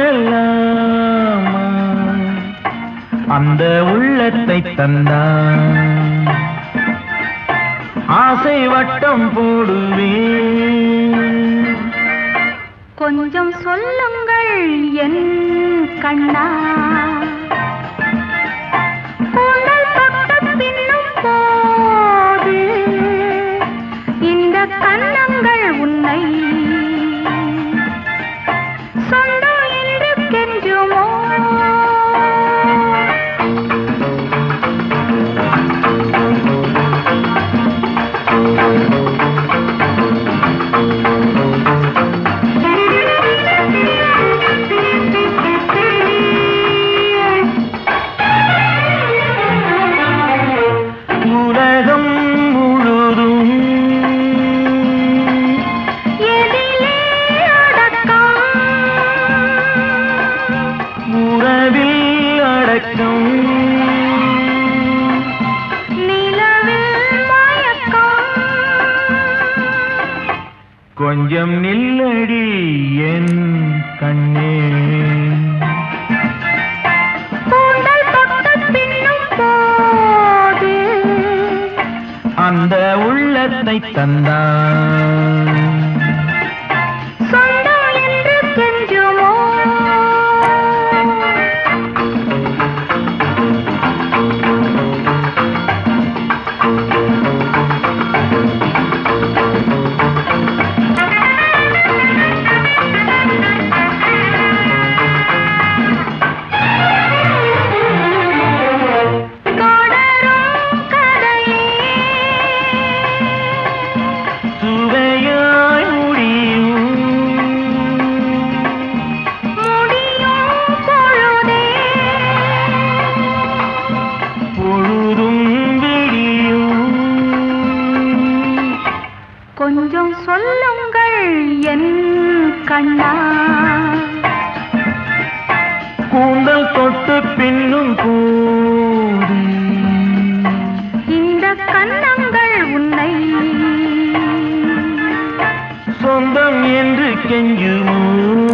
வாழலாமா அந்த உள்ளத்தை தந்தான் ஆசை வட்டம் போடுவேன் கொஞ்சம் சொல்லுங்கள் என் கண்ணா கூந்தல் தொட்டு பின்னும் போது இந்த கண்ணங்கள் உன்னை சொந்தம் என்று கெஞ்சுமோ உலகம் முழுதும் எதிலே அடக்கம் உறவில் அடக்கம் நிலவில் மயக்கம் கொஞ்சம் நில்லடி என் கண்ணே கூந்தல் தொட்டு பின்னும் போது அந்த உள்ளத்தை தந்தான் சொந்தம் என்று கெஞ்சுமோ தொடரும் கதையே சுவையாய் முடியும் முடியும் பொழுதே பொழுதும் விடியும் கொஞ்சம் சொல்லுங்கள் என் கண்ணா கூந்தல் தொட்டு பின்னும் போது இந்த கண்ணங்கள் உன்னை சொந்தம் என்று கெஞ்சுமோ